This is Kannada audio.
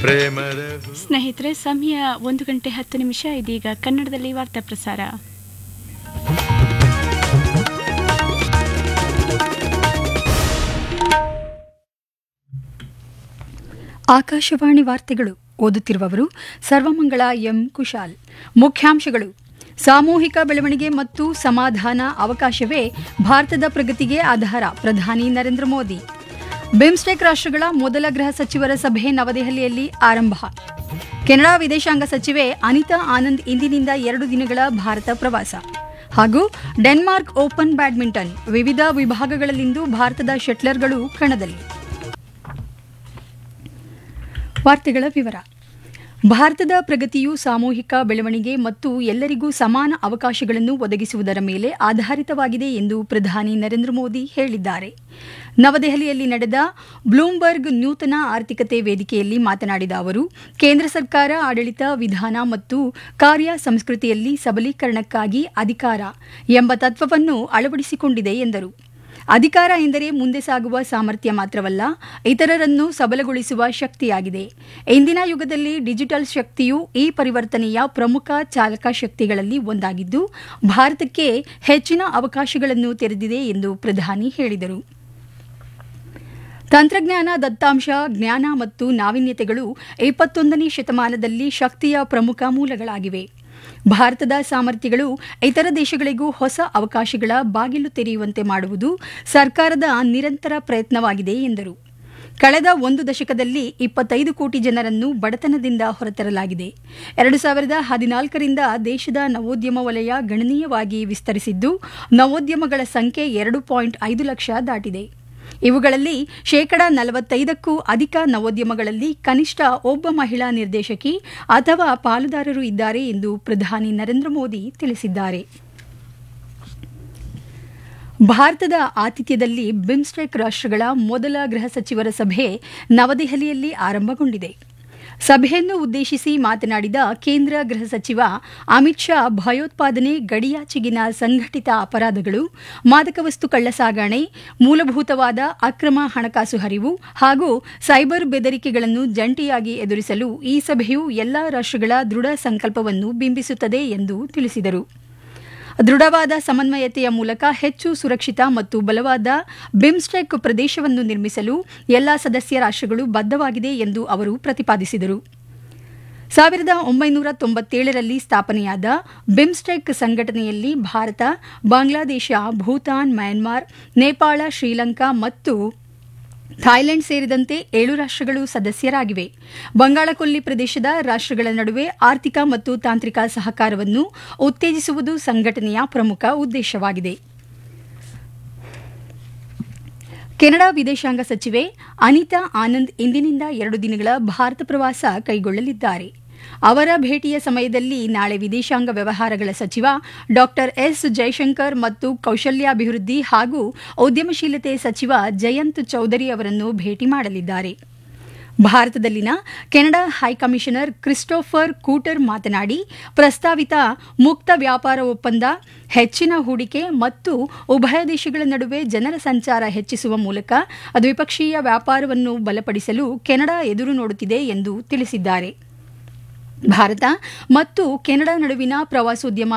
ಪ್ರೇಮದ ಸ್ನೇಹಿತರೆ ಸಮಯ ಒಂದು ಗಂಟೆ ಹತ್ತು ನಿಮಿಷ ಇದೀಗ ಕನ್ನಡದಲ್ಲಿ ವಾರ್ತಾ ಪ್ರಸಾರ ಆಕಾಶವಾಣಿ ವಾರ್ತೆಗಳು ಓದುತ್ತಿರುವವರು ಸರ್ವಮಂಗಳ ಎಂ ಕುಶಾಲ್ ಮುಖ್ಯಾಂಶಗಳು ಸಾಮೂಹಿಕ ಬೆಳವಣಿಗೆ ಮತ್ತು ಸಮಾಧಾನ ಅವಕಾಶವೇ ಭಾರತದ ಪ್ರಗತಿಗೆ ಆಧಾರ ಪ್ರಧಾನಿ ನರೇಂದ್ರ ಮೋದಿ ಬಿಮ್ಸ್ಟೆಕ್ ರಾಷ್ಟ್ರಗಳ ಮೊದಲ ಗೃಹ ಸಚಿವರ ಸಭೆ ನವದೆಹಲಿಯಲ್ಲಿ ಆರಂಭ ಕೆನಡಾ ವಿದೇಶಾಂಗ ಸಚಿವೆ ಅನಿತಾ ಆನಂದ್ ಇಂದಿನಿಂದ ಎರಡು ದಿನಗಳ ಭಾರತ ಪ್ರವಾಸ ಹಾಗೂ ಡೆನ್ಮಾರ್ಕ್ ಓಪನ್ ಬ್ಯಾಡ್ಮಿಂಟನ್ ವಿವಿಧ ವಿಭಾಗಗಳಲ್ಲಿಂದು ಭಾರತದ ಶಟ್ಲರ್ಗಳು ಕಣದಲ್ಲಿ ವಾರ್ತೆಗಳ ವಿವರ ಭಾರತದ ಪ್ರಗತಿಯು ಸಾಮೂಹಿಕ ಬೆಳವಣಿಗೆ ಮತ್ತು ಎಲ್ಲರಿಗೂ ಸಮಾನ ಅವಕಾಶಗಳನ್ನು ಒದಗಿಸುವುದರ ಮೇಲೆ ಆಧಾರಿತವಾಗಿದೆ ಎಂದು ಪ್ರಧಾನಿ ನರೇಂದ್ರ ಮೋದಿ ಹೇಳಿದ್ದಾರೆ ನವದೆಹಲಿಯಲ್ಲಿ ನಡೆದ ಬ್ಲೂಮ್ಬರ್ಗ್ ನೂತನ ಆರ್ಥಿಕತೆ ವೇದಿಕೆಯಲ್ಲಿ ಮಾತನಾಡಿದ ಅವರು ಕೇಂದ್ರ ಸರ್ಕಾರ ಆಡಳಿತ ವಿಧಾನ ಮತ್ತು ಕಾರ್ಯ ಸಂಸ್ಕೃತಿಯಲ್ಲಿ ಸಬಲೀಕರಣಕ್ಕಾಗಿ ಅಧಿಕಾರ ಎಂಬ ತತ್ವವನ್ನು ಅಳವಡಿಸಿಕೊಂಡಿದೆ ಎಂದರು ಅಧಿಕಾರ ಎಂದರೆ ಮುಂದೆ ಸಾಗುವ ಸಾಮರ್ಥ್ಯ ಮಾತ್ರವಲ್ಲ ಇತರರನ್ನು ಸಬಲಗೊಳಿಸುವ ಶಕ್ತಿಯಾಗಿದೆ ಇಂದಿನ ಯುಗದಲ್ಲಿ ಡಿಜಿಟಲ್ ಶಕ್ತಿಯು ಈ ಪರಿವರ್ತನೆಯ ಪ್ರಮುಖ ಚಾಲಕ ಶಕ್ತಿಗಳಲ್ಲಿ ಒಂದಾಗಿದ್ದು ಭಾರತಕ್ಕೆ ಹೆಚ್ಚಿನ ಅವಕಾಶಗಳನ್ನು ತೆರೆದಿದೆ ಎಂದು ಪ್ರಧಾನಿ ಹೇಳಿದರು ತಂತ್ರಜ್ಞಾನ ದತ್ತಾಂಶ ಜ್ಞಾನ ಮತ್ತು ನಾವೀನ್ಯತೆಗಳು ಇಪ್ಪತ್ತೊಂದನೇ ಶತಮಾನದಲ್ಲಿ ಶಕ್ತಿಯ ಪ್ರಮುಖ ಮೂಲಗಳಾಗಿವೆ ಭಾರತದ ಸಾಮರ್ಥ್ಯಗಳು ಇತರ ದೇಶಗಳಿಗೂ ಹೊಸ ಅವಕಾಶಗಳ ಬಾಗಿಲು ತೆರೆಯುವಂತೆ ಮಾಡುವುದು ಸರ್ಕಾರದ ನಿರಂತರ ಪ್ರಯತ್ನವಾಗಿದೆ ಎಂದರು ಕಳೆದ ಒಂದು ದಶಕದಲ್ಲಿ ಇಪ್ಪತ್ತೈದು ಕೋಟಿ ಜನರನ್ನು ಬಡತನದಿಂದ ಹೊರತರಲಾಗಿದೆ ಎರಡು ಸಾವಿರದ ಹದಿನಾಲ್ಕರಿಂದ ದೇಶದ ನವೋದ್ಯಮ ವಲಯ ಗಣನೀಯವಾಗಿ ವಿಸ್ತರಿಸಿದ್ದು ನವೋದ್ಯಮಗಳ ಸಂಖ್ಯೆ ಎರಡು ಪಾಯಿಂಟ್ ಐದು ಲಕ್ಷ ದಾಟಿದೆ ಇವುಗಳಲ್ಲಿ ಶೇಕಡಾ ನಲವತ್ತೈದಕ್ಕೂ ಅಧಿಕ ನವೋದ್ಯಮಗಳಲ್ಲಿ ಕನಿಷ್ಠ ಒಬ್ಬ ಮಹಿಳಾ ನಿರ್ದೇಶಕಿ ಅಥವಾ ಪಾಲುದಾರರು ಇದ್ದಾರೆ ಎಂದು ಪ್ರಧಾನಿ ನರೇಂದ್ರ ಮೋದಿ ತಿಳಿಸಿದ್ದಾರೆ ಭಾರತದ ಆತಿಥ್ಯದಲ್ಲಿ ಬಿಮ್ಸ್ಟೆಕ್ ರಾಷ್ಟ್ರಗಳ ಮೊದಲ ಗೃಹ ಸಚಿವರ ಸಭೆ ನವದೆಹಲಿಯಲ್ಲಿ ಆರಂಭಗೊಂಡಿದೆ ಸಭೆಯನ್ನು ಉದ್ದೇಶಿಸಿ ಮಾತನಾಡಿದ ಕೇಂದ್ರ ಗೃಹ ಸಚಿವ ಅಮಿತ್ ಶಾ ಭಯೋತ್ಪಾದನೆ ಗಡಿಯಾಚೆಗಿನ ಸಂಘಟಿತ ಅಪರಾಧಗಳು ಮಾದಕ ವಸ್ತು ಕಳ್ಳಸಾಗಣೆ ಮೂಲಭೂತವಾದ ಅಕ್ರಮ ಹಣಕಾಸು ಹರಿವು ಹಾಗೂ ಸೈಬರ್ ಬೆದರಿಕೆಗಳನ್ನು ಜಂಟಿಯಾಗಿ ಎದುರಿಸಲು ಈ ಸಭೆಯು ಎಲ್ಲಾ ರಾಷ್ಟ್ರಗಳ ದೃಢ ಸಂಕಲ್ಪವನ್ನು ಬಿಂಬಿಸುತ್ತದೆ ಎಂದು ತಿಳಿಸಿದರು ದೃಢವಾದ ಸಮನ್ವಯತೆಯ ಮೂಲಕ ಹೆಚ್ಚು ಸುರಕ್ಷಿತ ಮತ್ತು ಬಲವಾದ ಬಿಮ್ಸ್ಟೆಕ್ ಪ್ರದೇಶವನ್ನು ನಿರ್ಮಿಸಲು ಎಲ್ಲಾ ಸದಸ್ಯ ರಾಷ್ಟ್ರಗಳು ಬದ್ಧವಾಗಿದೆ ಎಂದು ಅವರು ಪ್ರತಿಪಾದಿಸಿದರು ಸಾವಿರದ ಒಂಬೈನೂರ ತೊಂಬತ್ತೇಳರಲ್ಲಿ ಸ್ಥಾಪನೆಯಾದ ಬಿಮ್ಸ್ಟೆಕ್ ಸಂಘಟನೆಯಲ್ಲಿ ಭಾರತ ಬಾಂಗ್ಲಾದೇಶ ಭೂತಾನ್ ಮ್ಯಾನ್ಮಾರ್ ನೇಪಾಳ ಶ್ರೀಲಂಕಾ ಮತ್ತು ಥಾಯ್ಲೆಂಡ್ ಸೇರಿದಂತೆ ಏಳು ರಾಷ್ಟ್ರಗಳು ಸದಸ್ಯರಾಗಿವೆ ಬಂಗಾಳಕೊಲ್ಲಿ ಪ್ರದೇಶದ ರಾಷ್ಟ್ರಗಳ ನಡುವೆ ಆರ್ಥಿಕ ಮತ್ತು ತಾಂತ್ರಿಕ ಸಹಕಾರವನ್ನು ಉತ್ತೇಜಿಸುವುದು ಸಂಘಟನೆಯ ಪ್ರಮುಖ ಉದ್ದೇಶವಾಗಿದೆ ಕೆನಡಾ ವಿದೇಶಾಂಗ ಸಚಿವೆ ಅನಿತಾ ಆನಂದ್ ಇಂದಿನಿಂದ ಎರಡು ದಿನಗಳ ಭಾರತ ಪ್ರವಾಸ ಕೈಗೊಳ್ಳಲಿದ್ದಾರೆ ಅವರ ಭೇಟಿಯ ಸಮಯದಲ್ಲಿ ನಾಳೆ ವಿದೇಶಾಂಗ ವ್ಯವಹಾರಗಳ ಸಚಿವ ಡಾ ಎಸ್ ಜೈಶಂಕರ್ ಮತ್ತು ಕೌಶಲ್ಯಾಭಿವೃದ್ಧಿ ಹಾಗೂ ಉದ್ಯಮಶೀಲತೆ ಸಚಿವ ಜಯಂತ್ ಚೌಧರಿ ಅವರನ್ನು ಭೇಟಿ ಮಾಡಲಿದ್ದಾರೆ ಭಾರತದಲ್ಲಿನ ಕೆನಡಾ ಹೈಕಮಿಷನರ್ ಕ್ರಿಸ್ಟೋಫರ್ ಕೂಟರ್ ಮಾತನಾಡಿ ಪ್ರಸ್ತಾವಿತ ಮುಕ್ತ ವ್ಯಾಪಾರ ಒಪ್ಪಂದ ಹೆಚ್ಚಿನ ಹೂಡಿಕೆ ಮತ್ತು ಉಭಯ ದೇಶಗಳ ನಡುವೆ ಜನರ ಸಂಚಾರ ಹೆಚ್ಚಿಸುವ ಮೂಲಕ ದ್ವಿಪಕ್ಷೀಯ ವ್ಯಾಪಾರವನ್ನು ಬಲಪಡಿಸಲು ಕೆನಡಾ ಎದುರು ನೋಡುತ್ತಿದೆ ಎಂದು ತಿಳಿಸಿದ್ದಾರೆ ಭಾರತ ಮತ್ತು ಕೆನಡಾ ನಡುವಿನ ಪ್ರವಾಸೋದ್ಯಮ